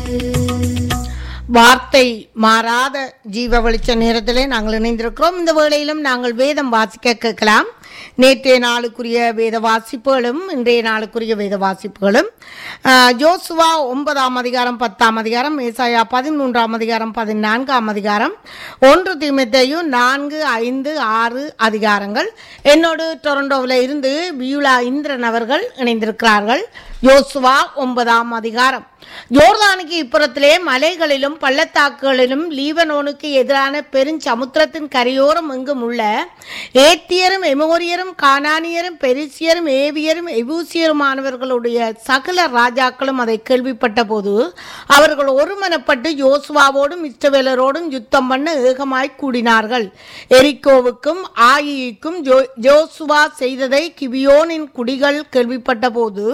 வார்த்தை மாறாத ஜீவ வெளிச்ச நேரத்திலே நாங்கள் இணைந்திருக்கிறோம் இந்த வேளையிலும் நாங்கள் வேதம் வாசிக்க கேட்கலாம் நேற்றைய நாளுக்குரிய வேத வாசிப்புகளும் இன்றைய நாளுக்குரிய வேத வாசிப்புகளும் ஆஹ், ஜோசுவா ஒன்பதாம் அதிகாரம் பத்தாம் அதிகாரம் ஏசாயா பதிமூன்றாம் அதிகாரம் பதினான்காம் அதிகாரம் ஒன்று தீமத்தையும் நான்கு ஐந்து ஆறு அதிகாரங்கள் என்னோடு டொரண்டோவில் இருந்து வியூலா இந்திரன் அவர்கள் இணைந்திருக்கிறார்கள் யோசுவா ஒன்பதாம் அதிகாரம் யோர்தானுக்கு இப்புறத்திலே மலைகளிலும் பள்ளத்தாக்குகளிலும் லீபனோனுக்கு எதிரான பெருஞ்சமுத்திரத்தின் கரையோரம் எங்கும் உள்ள ஏத்தியரும் எமோரியரும் கானானியரும் பெரிசியரும் ஏவியரும் எபூசியருமானவர்களுடைய சகல ராஜாக்களும் அதை கேள்விப்பட்ட போது அவர்கள் ஒருமனப்பட்டு யோசுவாவோடும் இஸ்ரவேலரோடும் யுத்தம் பண்ண ஏகமாய் கூடினார்கள் எரிக்கோவுக்கும் ஆயிக்கும் ஜோ ஜோசுவா செய்ததை கிபியோனின் குடிகள் கேள்விப்பட்ட போது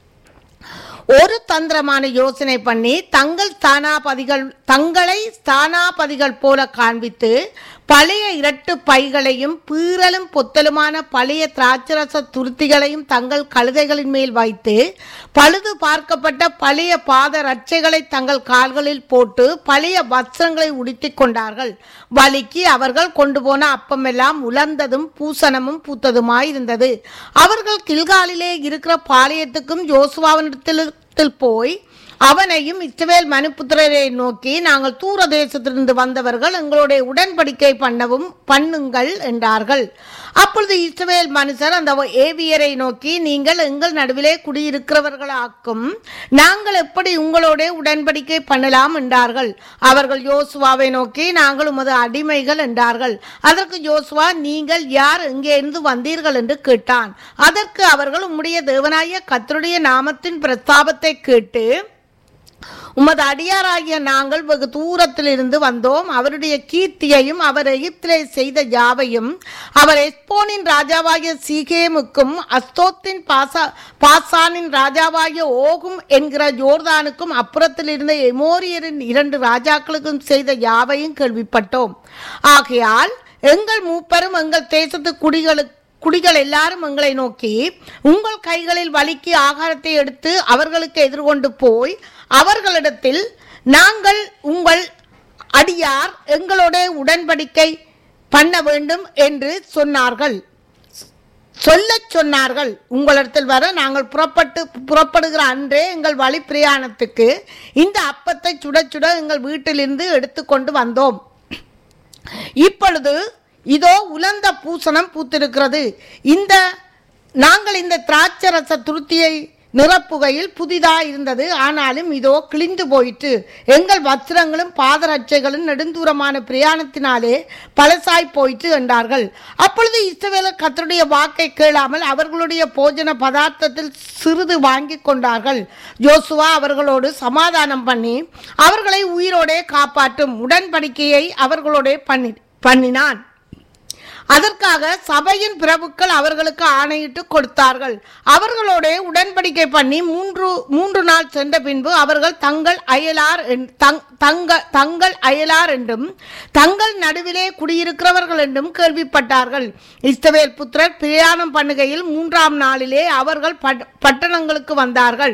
ஒரு தந்திரமான யோசனை பண்ணி தங்கள் ஸ்தானாபதிகள் தங்களை ஸ்தானாபதிகள் போல காண்பித்து பழைய இரட்டு பைகளையும் பீறலும் பொத்தலுமான பழைய திராட்சரச துருத்திகளையும் தங்கள் கழுதைகளின் மேல் வைத்து பழுது பார்க்கப்பட்ட பழைய பாத ரட்சைகளை தங்கள் கால்களில் போட்டு பழைய வஸ்திரங்களை உடுத்திக் கொண்டார்கள் வலிக்கு அவர்கள் கொண்டு போன அப்பமெல்லாம் உலர்ந்ததும் பூசணமும் பூத்ததுமாயிருந்தது அவர்கள் கில்காலிலே இருக்கிற பாளையத்துக்கும் யோசுவாவினிடத்தில் போய் அவனையும் இஸ்ரவேல் மனுப்புத்திரரை நோக்கி நாங்கள் தூர தேசத்திலிருந்து வந்தவர்கள் எங்களுடைய உடன்படிக்கை பண்ணவும் பண்ணுங்கள் என்றார்கள் அப்பொழுது இஸ்ரவேல் மனுஷர் அந்த ஏவியரை நோக்கி நீங்கள் எங்கள் நடுவிலே குடியிருக்கிறவர்களாக்கும் நாங்கள் எப்படி உங்களோட உடன்படிக்கை பண்ணலாம் என்றார்கள் அவர்கள் யோசுவாவை நோக்கி நாங்கள் உமது அடிமைகள் என்றார்கள் அதற்கு யோசுவா நீங்கள் யார் எங்கே இருந்து வந்தீர்கள் என்று கேட்டான் அதற்கு அவர்கள் உம்முடைய தேவனாய கத்தருடைய நாமத்தின் பிரஸ்தாபத்தை கேட்டு உமது அடியாராகிய நாங்கள் வெகு தூரத்தில் இருந்து வந்தோம் அவருடைய கீர்த்தியையும் அவர் எகிப்திலே செய்த யாவையும் அவர் எஸ்போனின் ராஜாவாகிய சீகேமுக்கும் அஸ்தோத்தின் பாசா பாசானின் ராஜாவாகிய ஓகும் என்கிற யோர்தானுக்கும் அப்புறத்தில் இருந்த எமோரியரின் இரண்டு ராஜாக்களுக்கும் செய்த யாவையும் கேள்விப்பட்டோம் ஆகையால் எங்கள் மூப்பரும் எங்கள் தேசத்து குடிகளுக்கு குடிகள் எல்லாரும் எங்களை நோக்கி உங்கள் கைகளில் வலிக்கு ஆகாரத்தை எடுத்து அவர்களுக்கு எதிர்கொண்டு போய் அவர்களிடத்தில் நாங்கள் உங்கள் அடியார் எங்களோட உடன்படிக்கை பண்ண வேண்டும் என்று சொன்னார்கள் சொல்லச் சொன்னார்கள் உங்களிடத்தில் வர நாங்கள் புறப்பட்டு புறப்படுகிற அன்றே எங்கள் வழி பிரயாணத்துக்கு இந்த அப்பத்தை சுட சுட எங்கள் வீட்டிலிருந்து எடுத்துக்கொண்டு வந்தோம் இப்பொழுது இதோ உலர்ந்த பூசணம் பூத்திருக்கிறது இந்த நாங்கள் இந்த திராட்சரச துருத்தியை நிரப்புகையில் புதிதாக இருந்தது ஆனாலும் இதோ கிழிந்து போயிற்று எங்கள் வஸ்திரங்களும் பாதரட்சைகளும் நெடுந்தூரமான பிரயாணத்தினாலே பழசாய் போயிற்று என்றார்கள் அப்பொழுது இஸ்ரவேலர் கத்தருடைய வாக்கை கேளாமல் அவர்களுடைய போஜன பதார்த்தத்தில் சிறிது வாங்கி கொண்டார்கள் ஜோசுவா அவர்களோடு சமாதானம் பண்ணி அவர்களை உயிரோடே காப்பாற்றும் உடன்படிக்கையை அவர்களோடே பண்ணி பண்ணினான் அதற்காக சபையின் பிரபுக்கள் அவர்களுக்கு ஆணையிட்டு கொடுத்தார்கள் அவர்களோட உடன்படிக்கை பண்ணி மூன்று மூன்று நாள் சென்ற பின்பு அவர்கள் தங்கள் அயலார் என்- தங்- தங்க தங்கள் அயலார் என்றும் தங்கள் நடுவிலே குடியிருக்கிறவர்கள் என்றும் கேள்விப்பட்டார்கள் இஸ்தவேல் புத்திரர் பிரயாணம் பண்ணுகையில் மூன்றாம் நாளிலே அவர்கள் பட்- பட்டணங்களுக்கு வந்தார்கள்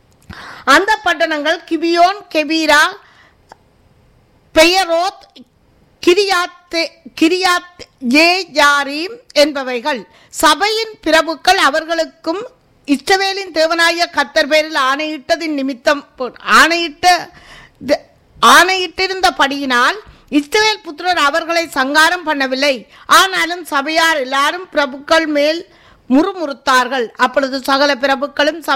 அந்த பட்டணங்கள் Gibeon Chephirah Beeroth Kiriath Kiriath ஏ ஜாரீம் என்பவைகள் சபையின் பிரபுக்கள் அவர்களுக்கும் இஸ்ரவேலின் தேவனாய கத்தர் பேரில் ஆணையிட்டதின் நிமித்தம் ஆணையிட்ட த- ஆணையிட்டிருந்தபடியினால் இஸ்ரவேல் புத்திரர் அவர்களை சங்காரம் பண்ணவில்லை ஆனாலும் சபையார் எல்லாரும் பிரபுக்கள் மேல் முறுமுறுத்தார்கள் அப்பொழுது சகல பிரபுக்களும்